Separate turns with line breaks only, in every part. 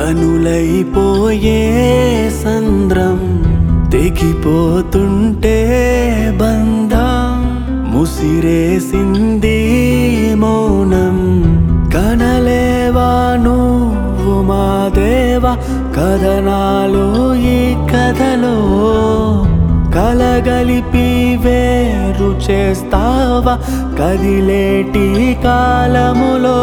కనులైపోయే సంద్రం తెగిపోతుంటే బంధం ముసిరేసింది మౌనం కనలేవా నువ్వు మా దేవ కథనాలు ఈ కథలో కలగలిపి వేరు చేస్తావా కదిలేటి కాలములో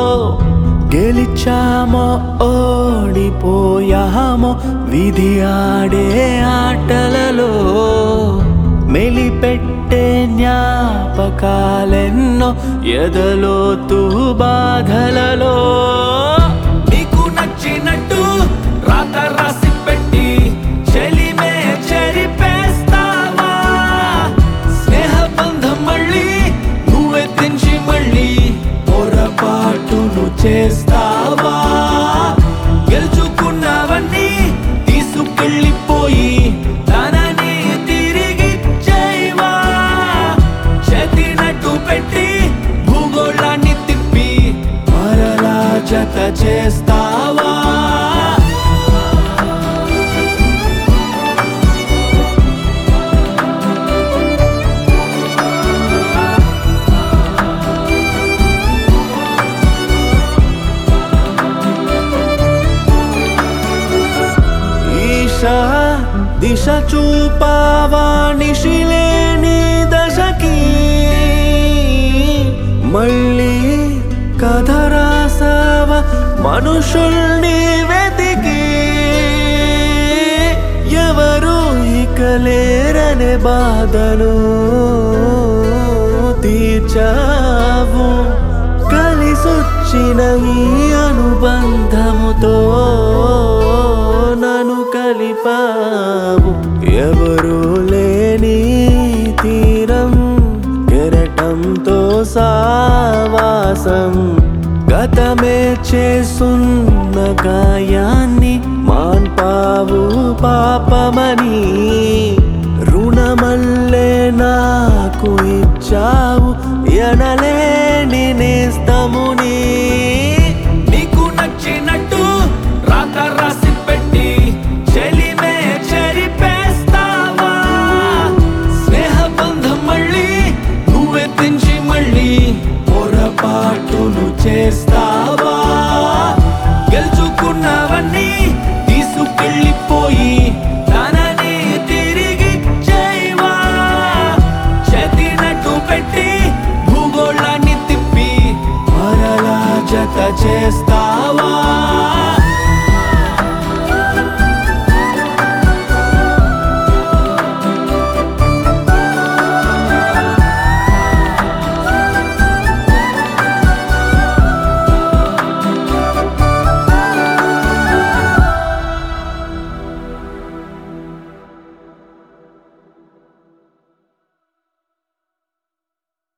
గెలిచామో ఓడిపోయామో విధి ఆడే ఆటలలో మెలిపెట్టే జ్ఞాపకాలెన్నో ఎదలోతు బాధలలో నీకు నచ్చినట్టు రాత రాసి పెట్టి చెలిమే చెరిపేస్తావా స్నేహ బంధం మళ్ళీ నువ్వే తెంచి మళ్ళీ పొరపాటును చేస్తావా గెలుచుకున్నవన్నీ తీసుకెళ్ళిపోయి తనని తిరిగి చేయవా చేతినట్టు పెట్టి భూగోళాన్ని తిప్పి మరలా జత చేస్తావా ఈశా దిశ చూపావా నిశిలేని దశకి మళ్ళీ కథ రాసావా మనుషుల్ని వెతికి ఎవరు ఇక లేరనే బాధను తీర్చావు కలిసొచ్చిన ఈ అనుబంధముతో నన్ను కలిపావు ఎవరు లేని తీరం కెరటంతో సావాసం గతమే చేసున్న గాయాన్ని మాన్పావు పాపమని రుణమల్లే నాకు ఇచ్చావు ఎనలేని నేస్తముని నీకు నచ్చినట్టు రాత రాసి పెట్టి చెలిమే చెరిపేస్తావా స్నేహ బంధం మళ్ళీ నువ్వే తెంచి మళ్ళీ పొరపాటును చేస్తావా గెలుచుకున్నవన్నీ తీసుకెళ్ళిపోయి తనని తిరిగి చేయవా చేతినట్టు పెట్టి భూగోళాన్ని తిప్పి మరలా జత చేస్తా